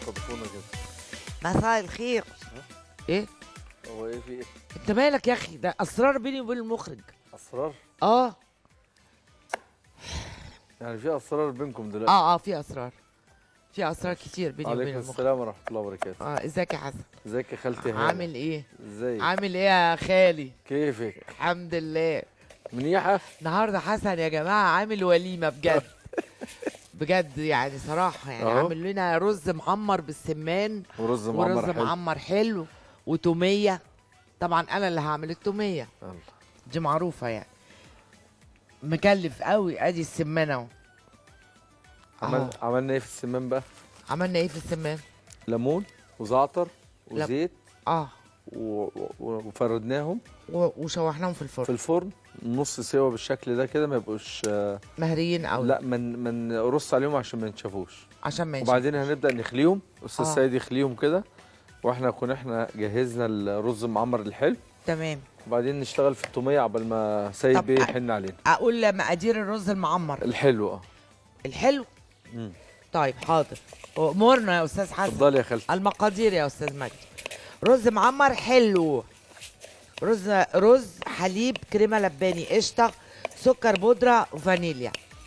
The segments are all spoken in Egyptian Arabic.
خطفونا كده مساء الخير ايه هو ايه في ايه انت مالك يا اخي ده اسرار بيني وبين المخرج اسرار اه يعني في اسرار بينكم دلوقتي اه اه في اسرار في اسرار كتير بيني وبين عليكم المخرج السلام ورحمه الله وبركاته اه ازيك يا حسن ازيك يا خالتي هاني عامل ايه ازيك عامل ايه يا خالي كيفك الحمد لله منيحه النهارده حسن يا جماعه عامل وليمه بجد بجد يعني صراحه يعني أهو. عامل لنا رز معمر بالسمان ورز معمر ورز حلو معمر حلو وتوميه طبعا انا اللي هعمل التوميه يلا. دي معروفه يعني مكلف قوي ادي السمان اهو عمل أهو. عملنا ايه في السمان بقى عملنا ايه في السمان ليمون وزعتر لا. وزيت اه و... و... وفردناهم و- وشوحناهم في في الفرن الفرن نص سوا بالشكل ده كده ما يبقوش آه، مهريين قوي لا من من نرص عليهم عشان ما ينشفوش عشان ما وبعدين هنبدا نخليهم استاذ آه. سيد يخليهم كده واحنا نكون احنا جهزنا الرز المعمر الحلو تمام وبعدين نشتغل في التوميه عبال ما سيد طب بيه أ- يحن علينا اقول مقادير الرز المعمر الحلو اه الحلو مم. طيب حاضر امورنا يا استاذ حسن اتفضلي يا خالتي المقادير يا استاذ مجدي رز معمر حلو رز رز حليب كريمه لباني قشطه سكر بودره وفانيليا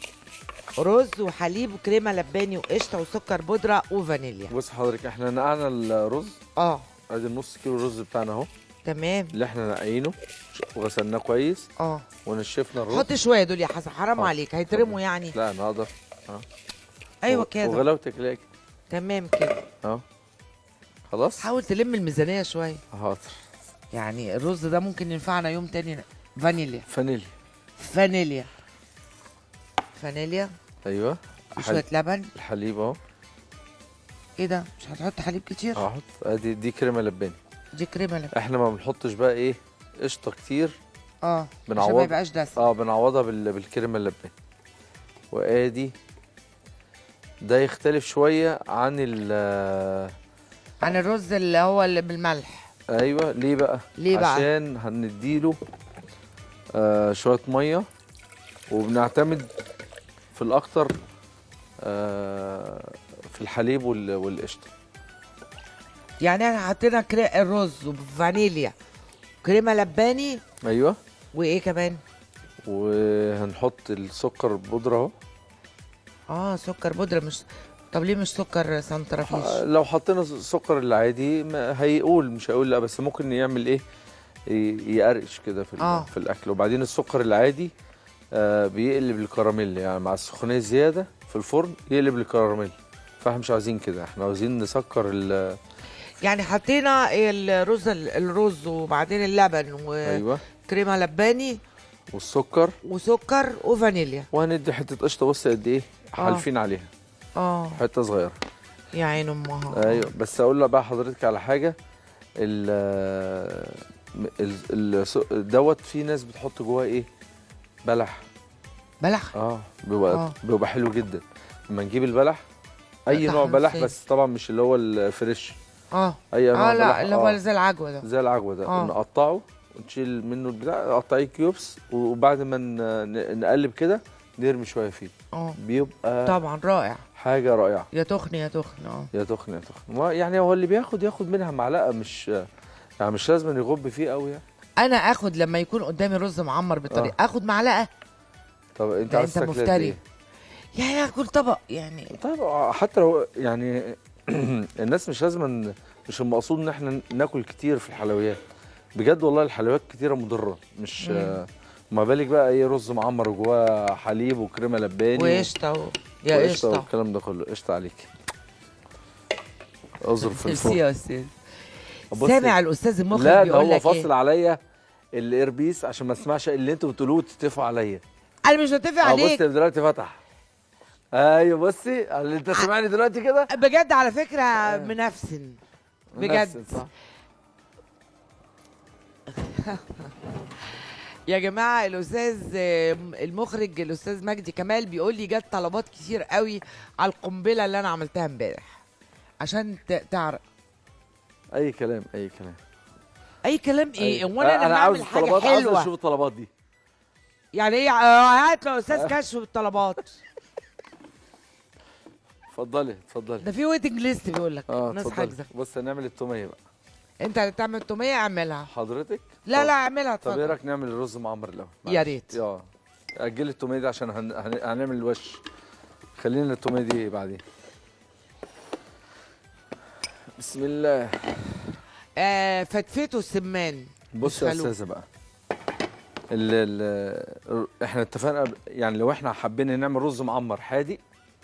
رز وحليب وكريمه لباني وقشطه وسكر بودره وفانيليا بص حضرتك احنا نقعنا الرز اه ادي النص كيلو رز بتاعنا اهو تمام اللي احنا نقعينه وغسلناه كويس اه ونشفنا الرز حط شويه دول يا حسن حرام آه. عليك هيترموا يعني لا انا اقدر ايوه و- كده وغلاوتك لاقي تمام كده اه خلاص حاول تلم الميزانيه شويه حاضر يعني الرز ده ممكن ينفعنا يوم تاني فانيليا فانيليا فانيليا فانيليا ايوه وشويه حل... لبن الحليب اهو ايه ده مش هتحط حليب كتير احط ادي دي كريمه لباني دي كريمه لبن احنا ما بنحطش بقى ايه قشطه كتير اه عشان ما بنعوض يبقاش دسم اه بنعوضها بال... بالكريمه اللباني وادي ده يختلف شويه عن ال عن الرز اللي هو اللي بالملح ايوه ليه بقى ليه بقى؟ عشان هنديله آه شويه ميه وبنعتمد في الاكتر آه في الحليب وال... والقشطه يعني احنا حطينا كري... الرز وفانيليا كريمه لباني ايوه وايه كمان وهنحط السكر بودره اهو اه سكر بودره مش طب ليه مش سكر سنترافيش آه، لو حطينا السكر العادي ما هيقول مش هيقول لا بس ممكن يعمل ايه ي- يقرقش كده في, آه. آه. في الاكل وبعدين السكر العادي آه بيقلب الكراميل يعني مع السخونيه الزياده في الفرن يقلب الكراميل فاحنا مش عايزين كده احنا عاوزين نسكر ال- يعني حطينا الرز الرز وبعدين اللبن وكريمه ايوه لباني والسكر وسكر وفانيليا وهندي حته قشطه بص قد ايه حالفين عليها اه حته صغيره يا عين امها ايوه بس اقول لك بقى حضرتك على حاجه ال ال- ال- دوت في ناس بتحط جواه ايه بلح بلح اه بيبقى آه. آه. بيبقى حلو جدا لما نجيب البلح اي طحن نوع بلح إزاي؟ بس طبعا مش اللي هو الفريش اه اي نوع اه بلح لا اللي هو آه. زي العجوه ده زي العجوه ده آه. آه. نقطعه ونشيل منه البتاع نقطعيه كيوبس وبعد ما ن- ن- نقلب كده نرمي شويه فيه اه بيبقى طبعا رائع حاجه رائعه يا تخن يا تخن اه يا تخن يا تخن ما- يعني هو اللي بياخد ياخد منها معلقه مش يعني مش لازم يغب فيه قوي يعني انا اخد لما يكون قدامي رز معمر بالطريقه آه. اخد معلقه طب انت ده عايز انت تاكل قد مفتري ايه؟ يعني اكل طبق يعني طيب حتى لو يعني الناس مش لازم ان مش المقصود ان احنا ناكل كتير في الحلويات بجد والله الحلويات كتيره مضره مش مم. آه، ما بالك بقى ايه رز معمر جواه حليب وكريمه لباني وقشطه و... يا وقشطة قشطه والكلام ده كله قشطه عليكي اظرف في ميرسي الفرن يا استاذ بصي، سامع الاستاذ المخرج لا ده بيقول هو لك فاصل ايه عليا الايربيس عشان ما اسمعش اللي انتوا بتقولوه وتتفقوا عليا انا مش بتفق اه عليك بصي دلوقتي فتح ايوه بصي اللي انت سامعني دلوقتي كده بجد على فكره منفسن بجد نفس، صح يا جماعه الاستاذ آه، المخرج الاستاذ مجدي كمال بيقول لي جت طلبات كتير قوي على القنبله اللي انا عملتها امبارح عشان ت- تعرف اي كلام اي كلام اي كلام ايه أيوة. هو انا لما انا عاوز اعمل حاجه الطلبات عاوز حلوه اشوف الطلبات دي يعني ايه آه، هات له استاذ كشف الطلبات اتفضلي اتفضلي ده في ويتنج ليست بيقول لك اه ناس اتفضلي حاجزه بص هنعمل التوميه بقى انت اللي تعمل توميه اعملها حضرتك لا طب- لا اعملها طب ايه اتفضل رايك نعمل الرز معمر الاول يا معلش. ريت. اه اجلي التوميه دي عشان هن... هن... هنعمل الوش خلينا التوميه دي بعدين بسم الله آه فتفته السمان بص يا خلوه. استاذه بقى ال ال احنا اتفقنا ب- يعني لو احنا حابين نعمل رز معمر حادق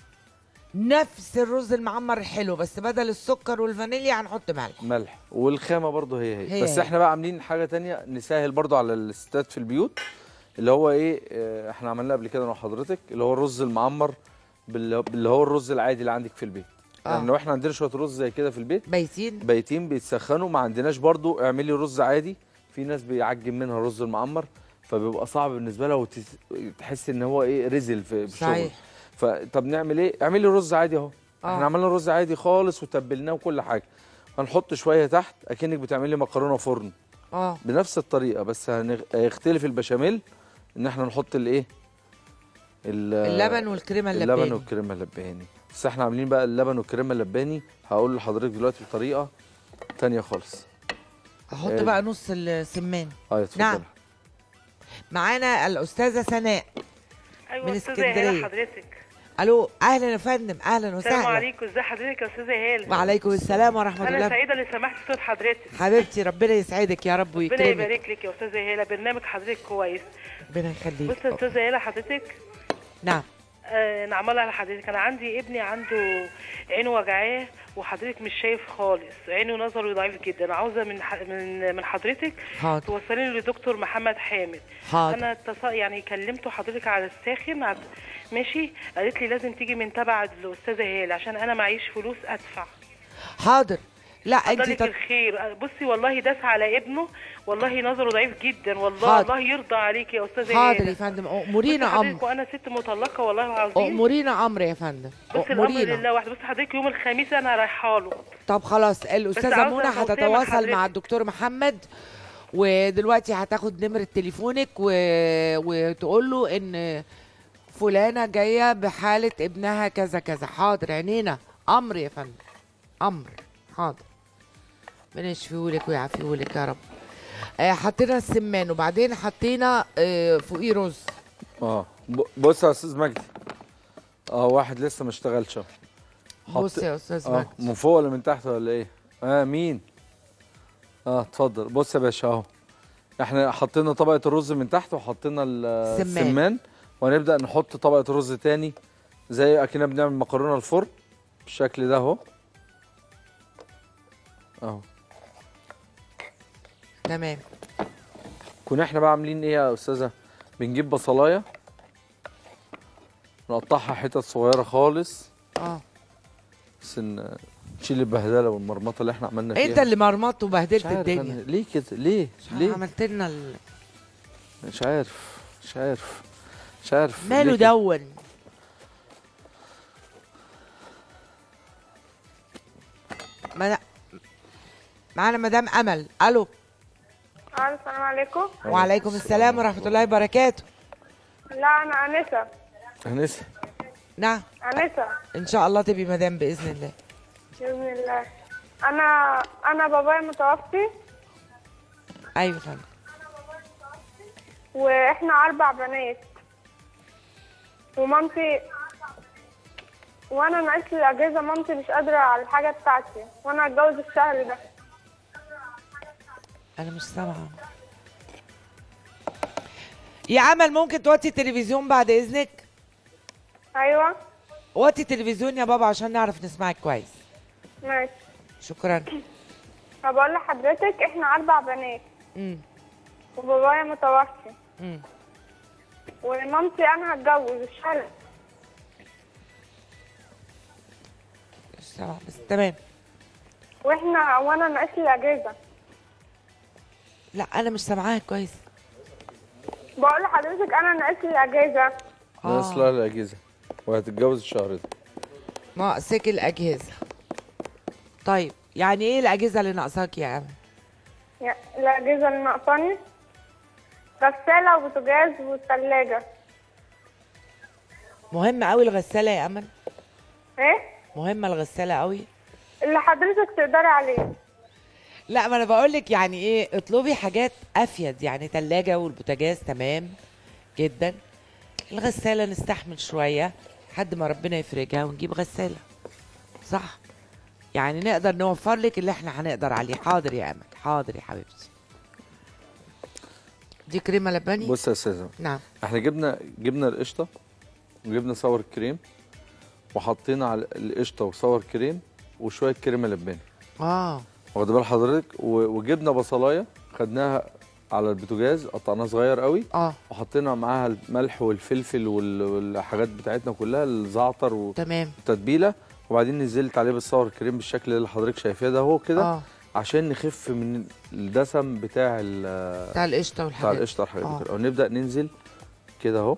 نفس الرز المعمر الحلو بس بدل السكر والفانيليا هنحط ملح ملح والخامه برضو هي هي, هي بس هي. احنا بقى عاملين حاجه تانية نسهل برضو على الستات في البيوت اللي هو ايه اه، احنا عملناه قبل كده انا وحضرتك اللي هو الرز المعمر بال- اللي هو الرز العادي اللي عندك في البيت آه. يعني لو احنا عندنا شويه رز زي كده في البيت بايتين بايتين بيتسخنوا ما عندناش برضو اعملي رز عادي في ناس بيعجن منها الرز المعمر فبيبقى صعب بالنسبه لها وتس- تحس ان هو ايه رزل في في شغل صحيح فطب نعمل ايه اعملي رز عادي اهو آه. احنا عملنا رز عادي خالص وتبلناه وكل حاجه هنحط شويه تحت اكنك بتعملي مكرونه فرن اه بنفس الطريقه بس هنغ- هيختلف البشاميل ان احنا نحط الايه ال- اللبن والكريمه اللبن اللباني والكريمه اللباني بس احنا عاملين بقى اللبن والكريمه اللباني هقول لحضرتك دلوقتي بطريقه تانية خالص احط آه. بقى نص السمان اه اتفضل نعم. معانا الاستاذه سناء ايوه من استاذه اسكندرية. هاله حضرتك الو اهلا يا فندم اهلا السلام وسهلا عليكم ازي حضرتك يا استاذه هاله وعليكم السلام ورحمه انا الله سعيده اللي سمحت صوت حضرتك حبيبتي ربنا يسعدك يا رب ربنا ويكرمك يبارك لك يا استاذه هاله برنامج حضرتك كويس ربنا يخليك بص يا استاذه هاله حضرتك نعم آه نعمل على حضرتك انا عندي ابني عنده عينه وجعاه وحضرتك مش شايف خالص عينه نظره ضعيف جدا عاوزه من ح... من من حضرتك حاضر توصليني لدكتور محمد حامد حاضر انا اتص... يعني كلمته حضرتك على الساخن عد... ماشي قالت لي لازم تيجي من تبع الاستاذه هاله عشان انا معيش فلوس ادفع حاضر لا انت فضلك تط... الخير بصي والله داس على ابنه والله نظره ضعيف جدا والله حاضر. الله يرضى عليك يا استاذه حاضر يا هاله فندم بصي امورينا حضرتك امر وانا ست مطلقه والله العظيم امورينا امر يا فندم بص الامر امورينا لله واحد بص حضرتك يوم الخميس انا رايحه له طب خلاص الاستاذه عاوزة منى توصية من هتتواصل حضرتك. مع الدكتور محمد ودلوقتي هتاخد نمره تليفونك و... وتقول له ان فلانه جايه بحاله ابنها كذا كذا حاضر عينينا امر يا فندم امر حاضر ربنا يشفيهولك ويعافيهولك يا رب آه، حطينا السمان وبعدين حطينا آه، فوقيه رز اه ب- بص يا استاذ مجدي اه واحد لسه ما اشتغلش اهو حط- بص يا استاذ اه مجدي من فوق ولا من تحت ولا ايه اه مين اه اتفضل بص يا باشا اهو احنا حطينا طبقه الرز من تحت وحطينا ال- سمان. السمان وهنبدا نحط طبقه رز تاني زي اكننا بنعمل مكرونه الفرن بالشكل ده اهو اهو تمام كنا احنا بقى عاملين ايه يا استاذه بنجيب بصلايه نقطعها حتت صغيره خالص اه بس ان نشيل البهدله والمرمطه اللي احنا عملنا فيها انت اللي مرمطت مش وبهدلت عارف الدنيا أنا ليه كده ليه ليه عملت لنا ال... مش عارف مش عارف مش عارف ماله ليه كده؟ دون ما معانا مدام امل الو الو السلام عليكم وعليكم السلام ورحمه الله وبركاته لا انا انسه هنسى نعم انسه ان شاء الله تبقي مدام باذن الله باذن الله انا انا بابايا متوفي ايوه فندم واحنا اربع بنات ومامتي وانا ناقص لي الاجازه مامتي مش قادره على الحاجه بتاعتي وانا هتجوز الشهر ده انا مش سامعه يا امل ممكن توطي التلفزيون بعد اذنك ايوه وطي التلفزيون يا بابا عشان نعرف نسمعك كويس ماشي شكرا فبقول لحضرتك احنا اربع بنات امم وبابايا متوفي امم ومامتي انا هتجوز الشهر مش سامعه بس تمام واحنا وانا ناقص لي الاجازه لا انا مش سامعاها كويس بقول لحضرتك انا ناقص لي الاجازه ناقص لها الاجهزه وهتتجوز الشهر ده ناقصك الاجهزه طيب يعني ايه الاجهزه اللي ناقصاك يا امل يا- الأجهزة اللي ناقصاني غسالة وبوتاجاز والتلاجة مهم قوي الغساله يا امل ايه؟ مهمه الغساله قوي اللي حضرتك تقدري عليه لا ما انا بقول لك يعني ايه اطلبي حاجات افيد يعني تلاجة والبوتاجاز تمام جدا الغساله نستحمل شويه لحد ما ربنا يفرجها ونجيب غساله صح يعني نقدر نوفر لك اللي احنا هنقدر عليه حاضر يا امل حاضر يا حبيبتي دي كريمه لباني بص يا استاذه نعم احنا جبنا جبنا القشطه وجبنا صور كريم وحطينا على القشطه وصور كريم وشويه كريمه لباني اه واخد بال حضرتك و- وجبنا بصلايه خدناها على البوتاجاز قطعناها صغير قوي اه وحطينا معاها الملح والفلفل وال- والحاجات بتاعتنا كلها الزعتر تمام والتتبيله وبعدين نزلت عليه بالصور كريم بالشكل اللي حضرتك شايفاه ده هو كده اه عشان نخف من الدسم بتاع ال- بتاع القشطه بتاع والحاجات القشطه والحاجات آه. دي كلها. ونبدا ننزل كده اهو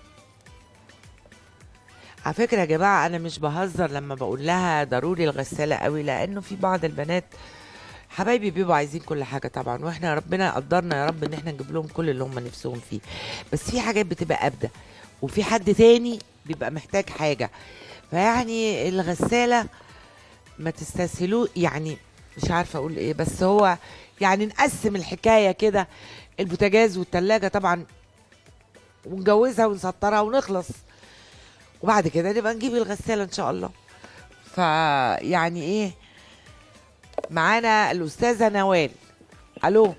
على فكرة يا جماعة أنا مش بهزر لما بقول لها ضروري الغسالة قوي لأنه في بعض البنات حبايبي بيبقوا عايزين كل حاجة طبعا واحنا ربنا قدرنا يا رب ان احنا نجيب لهم كل اللي هم نفسهم فيه بس في حاجات بتبقى أبدة وفي حد تاني بيبقى محتاج حاجة فيعني الغسالة ما تستسهلوه يعني مش عارفة أقول إيه بس هو يعني نقسم الحكاية كده البوتاجاز والتلاجة طبعا ونجوزها ونسطرها ونخلص وبعد كده نبقى نجيب الغسالة إن شاء الله فيعني إيه معانا الأستاذة نوال ألو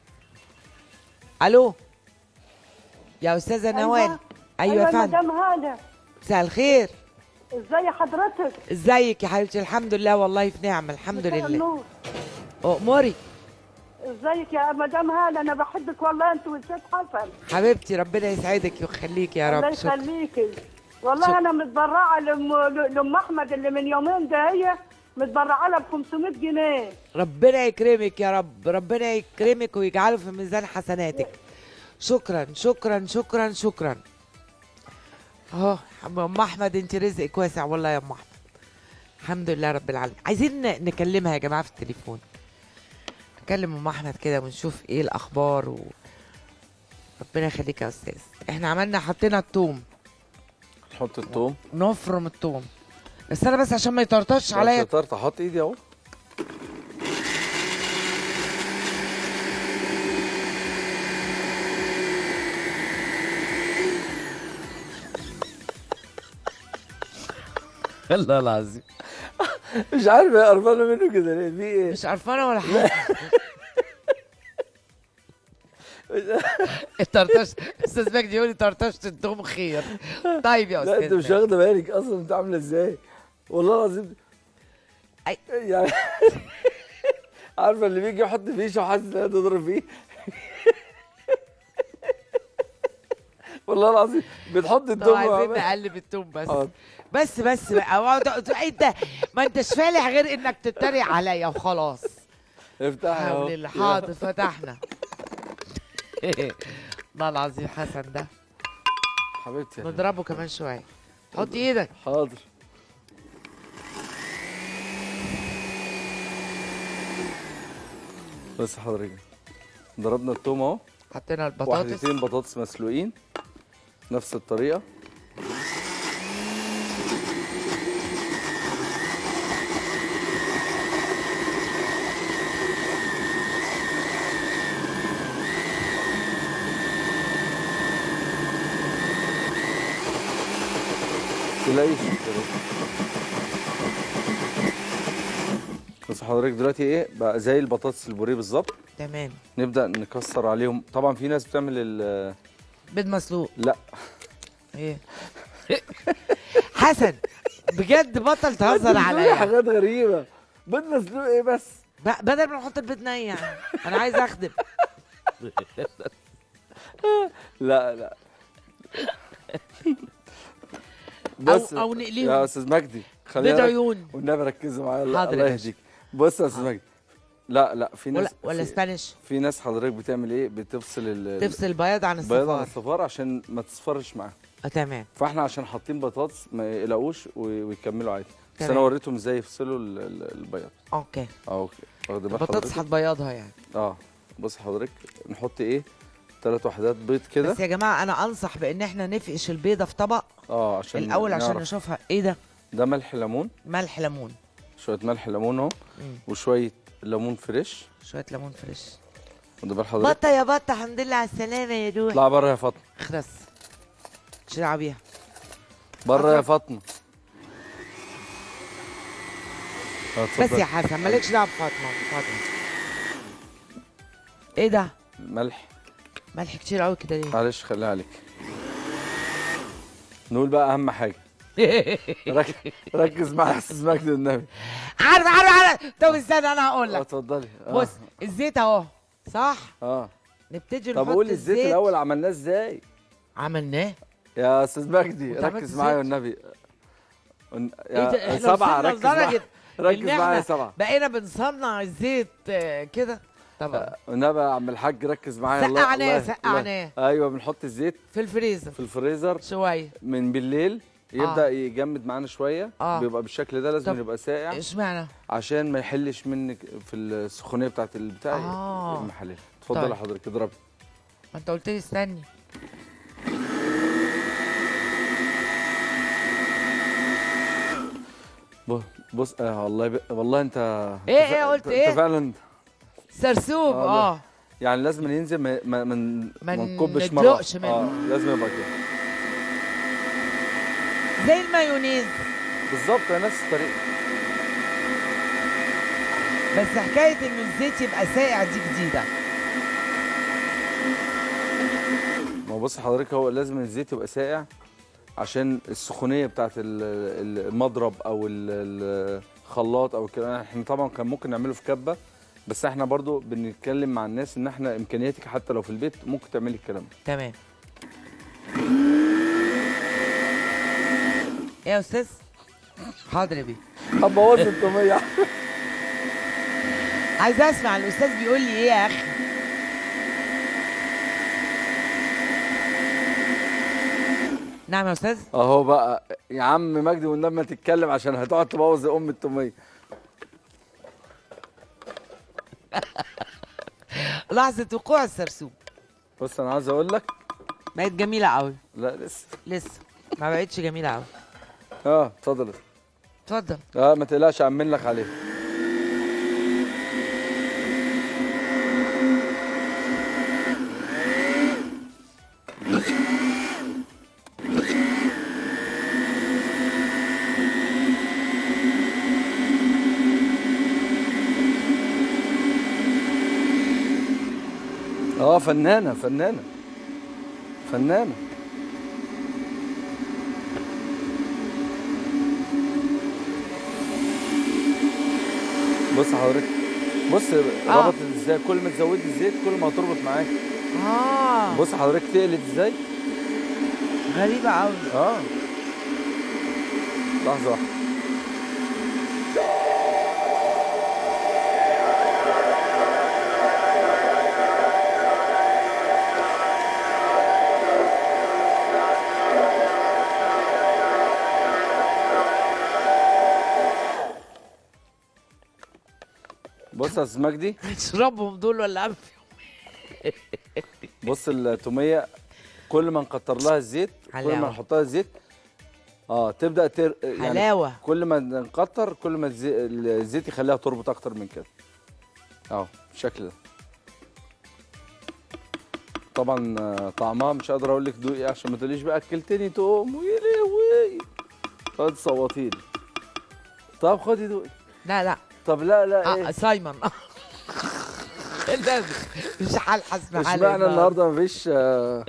ألو يا أستاذة نوال أيوة يا فندم مدام هانة مساء الخير ازاي حضرتك ازيك يا حبيبتي الحمد لله والله في نعمة الحمد مساء لله النور. أموري ازيك يا مدام هانة انا بحبك والله انت والست حسن حبيبتي ربنا يسعدك ويخليك يا الله رب شكرا يخليكي والله شكرا. انا متبرعه لام لام احمد اللي من يومين ده هي متبرعه لها ب 500 جنيه ربنا يكرمك يا رب ربنا يكرمك ويجعله في ميزان حسناتك شكرا شكرا شكرا شكرا اهو ام احمد انت رزقك واسع والله يا ام احمد الحمد لله رب العالمين عايزين ن- نكلمها يا جماعه في التليفون نكلم ام احمد كده ونشوف ايه الاخبار و... ربنا يخليك يا استاذ احنا عملنا حطينا التوم نحط الثوم نفرم التوم بس انا بس عشان ما يطرطش عليا شطرت احط ايدي اهو الله العظيم مش عارف ايه قرفانه منه كده ليه في ايه مش قرفانه ولا حاجه الطرطش استاذ مجدي يقول لي طرطشت التوم خير طيب يا لا استاذ انت مش مجدي. واخده بالك اصلا انت عامله ازاي والله العظيم أي- يعني عارفه اللي بيجي يحط فيشه وحاسس ان هي تضرب فيه والله العظيم بتحط طب الدم عايزين نقلب التوم بس آه. بس بس بقى اقعد- انت ما انتش فالح غير انك تتريق عليا وخلاص افتحها اهو حول الله حاضر فتحنا الله العظيم حسن ده حبيبتي نضربه كمان شويه حط ايدك حاضر بس حضرتك ضربنا التوم اهو حطينا البطاطس واحدتين بطاطس مسلوقين نفس الطريقه تلاقيش بس حضرتك دلوقتي ايه بقى زي البطاطس البوريه بالظبط تمام نبدا نكسر عليهم طبعا في ناس بتعمل ال بيض مسلوق لا ايه حسن بجد بطل تهزر بتقولي عليا حاجات غريبه بيض مسلوق ايه بس ب- بدل ما نحط البيض ني يعني انا عايز اخدم لا لا بس أو نقليهم. يا استاذ مجدي بيض خلينا عيون والنبي ركزوا معايا الله, حاضر الله يا باشا. يهديك بص يا استاذ مجدي لا لا في ناس ولا ولا في, سبانيش في ناس حضرتك بتعمل ايه بتفصل ال تفصل البياض عن البياض عن الصفار الصفار عشان ما تصفرش معاها اه تمام فاحنا عشان حاطين بطاطس ما يقلقوش و- ويكملوا عادي بس تمام. انا وريتهم ازاي يفصلوا ال- ال- البياض اوكي اه اوكي واخد بال البطاطس حضرتك هتبيضها يعني اه بص حضرتك نحط ايه ثلاث وحدات بيض كده بس يا جماعه انا انصح بان احنا نفقش البيضه في طبق اه عشان الاول عشان نعرف. نشوفها ايه ده ده ملح ليمون ملح ليمون شويه ملح ليمون اهو مم. وشويه ليمون فريش شويه ليمون فريش وده بال حضرتك بطه يا بطه الحمد لله على السلامه يا روح اطلع بره يا فاطمه خلاص مش دعوه بيها بره يا فاطمه آه، بس اتفضل. يا حسن مالكش دعوه بفاطمه فاطمه ايه ده ملح ملح كتير قوي كده ليه معلش خليها عليك نقول بقى اهم حاجه ركز ركز مع استاذ مجدي النبي عارف عارف عارف طب استنى انا هقول آه، لك اتفضلي آه. بص الزيت اهو صح اه نبتدي طب نحط قول الزيت الاول عملناه ازاي عملناه يا استاذ مجدي وأنت عملت ركز الزيت؟ معايا والنبي ون- ايه ده يا احنا سبعه وصلنا ركز معايا لدرجه ركز إن معايا إحنا سبعه بقينا بنصنع الزيت آه، كده طبعا والنبي يا عم الحاج ركز معايا الله- سقعناه، الله- سقعناه. الله- ايوه بنحط الزيت في الفريزر في الفريزر شويه من بالليل يبدا آه. يجمد معانا شويه آه. بيبقى بالشكل ده لازم طب يبقى ساقع اشمعنى عشان ما يحلش منك في السخونيه بتاعت البتاع آه. المحليه اتفضل طيب. يا حضرتك اضربي ما انت قلت لي استني ب- بص آه والله ب... والله انت إيه، أنت إيه، ف- قلت أنت- إيه؟ انت فعلا سرسوب آه، اه يعني لازم ينزل ما ما من ما ما نكبش مره ندلقش منه. اه لازم يبقى كده زي المايونيز بالظبط هي نفس الطريقه بس حكايه انه الزيت يبقى ساقع دي جديده ما هو بص حضرتك هو لازم الزيت يبقى ساقع عشان السخونيه بتاعت ال- ال- المضرب او ال- الخلاط او كده احنا طبعا كان ممكن نعمله في كبه بس احنا برضو بنتكلم مع الناس ان احنا امكانياتك حتى لو في البيت ممكن تعملي الكلام ده تمام ايه يا استاذ حاضر يا بيه هبوظ التوميه عايز اسمع الاستاذ بيقول لي ايه يا اخي نعم يا استاذ اهو بقى يا عم مجدي والنبي ما تتكلم عشان هتقعد تبوظ ام التوميه لحظه وقوع السرسوب بص انا عايز اقول لك بقت جميله قوي لا لسه لسه ما بقتش جميله قوي اه اتفضل اتفضل اه ما تقلقش اعمل لك عليه اه فنانه فنانه فنانه بص حضرتك بص ربطت ازاي كل ما تزودي الزيت كل ما هتربط معاك اه بص حضرتك تقلت ازاي غريبه قوي اه لحظه واحده بص يا استاذ مجدي اشربهم دول ولا أعمل فيهم بص التوميه كل ما نكتر لها الزيت كل حلاوة. ما نحط لها الزيت اه تبدا تر... يعني حلاوه كل ما نكتر كل ما الزي- الزيت يخليها تربط اكتر من كده اهو بالشكل ده طبعا آه، طعمها مش قادر اقول لك دوقي عشان ما تقوليش بقى اكلتني توم ويا لهوي تقعدي تصوتي لي طب خدي دوقي لا لا طب لا لا آه ايه سايمون لا مش هلحس مش محل معنى النهارده مفيش آه،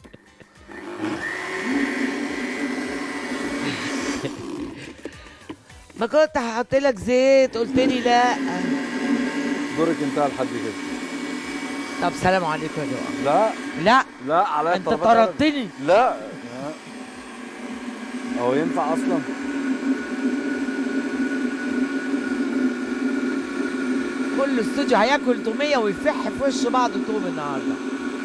ما كنت هحط لك زيت قلت لي لا دورك انتهى لحد كده طب سلام عليكم يا جماعه لا لا لا على انت الطرفات أنا- طردتني لا هو ينفع اصلا كل استوديو هياكل توميه ويفح في وش بعض توم النهارده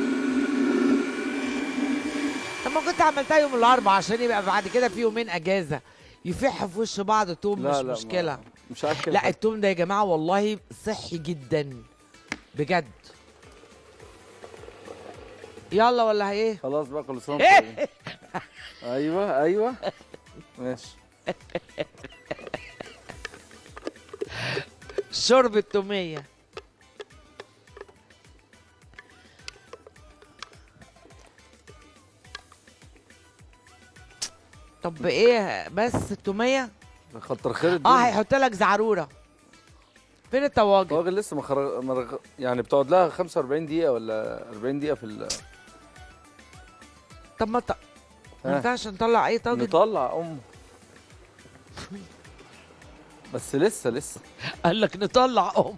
طب ما كنت عملتها يوم الاربعاء عشان يبقى بعد كده في يومين اجازه يفح في وش بعض توم لا مش لا ما- مشكله مش هاكل لا حاجة. التوم ده يا جماعه والله صحي جدا بجد يلا ولا ايه خلاص بقى كل سنه إيه؟ وانتم طيبين. ايوه ايوه ماشي شرب التومية طب ايه بس التومية خطر خير اه الدنيا هيحط لك زعرورة فين الطواجن الطواجن لسه ما خرج ما رغ- يعني بتقعد لها 45 دقيقة ولا 40 دقيقة في ال... طب ما ط... ما ها. ينفعش نطلع اي طاجن نطلع ام بس لسه لسه قال لك نطلع ام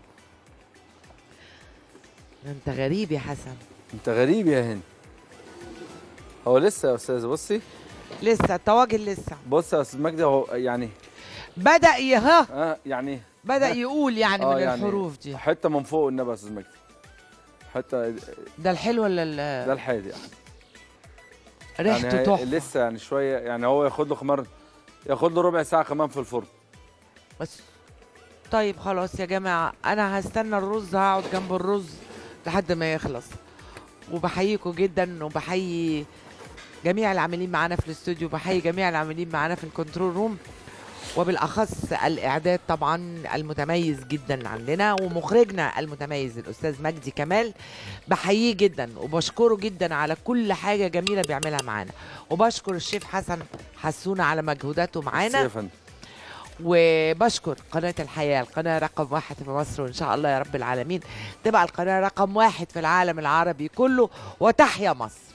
ده انت غريب يا حسن انت غريب يا هند هو لسه يا استاذ بصي لسه الطواجن لسه بص يا استاذ مجدي هو يعني بدأ يه اه يعني بدأ يقول يعني آه من يعني الحروف دي حته من فوق النبي يا استاذ مجدي حته ده الحلو ولا ده ال- الحادي يعني ريحته يعني هي- تحفه لسه يعني شويه يعني هو ياخد له خمر ياخد له ربع ساعه كمان في الفرن بس طيب خلاص يا جماعه انا هستنى الرز هقعد جنب الرز لحد ما يخلص وبحييكم جدا وبحيي جميع العاملين معانا في الاستوديو بحيي جميع العاملين معانا في الكنترول روم وبالاخص الاعداد طبعا المتميز جدا عندنا ومخرجنا المتميز الاستاذ مجدي كمال بحييه جدا وبشكره جدا على كل حاجه جميله بيعملها معانا وبشكر الشيف حسن حسونه على مجهوداته معانا يا فندم وبشكر قناة الحياة القناة رقم واحد في مصر وإن شاء الله يا رب العالمين تبقى القناة رقم واحد في العالم العربي كله وتحيا مصر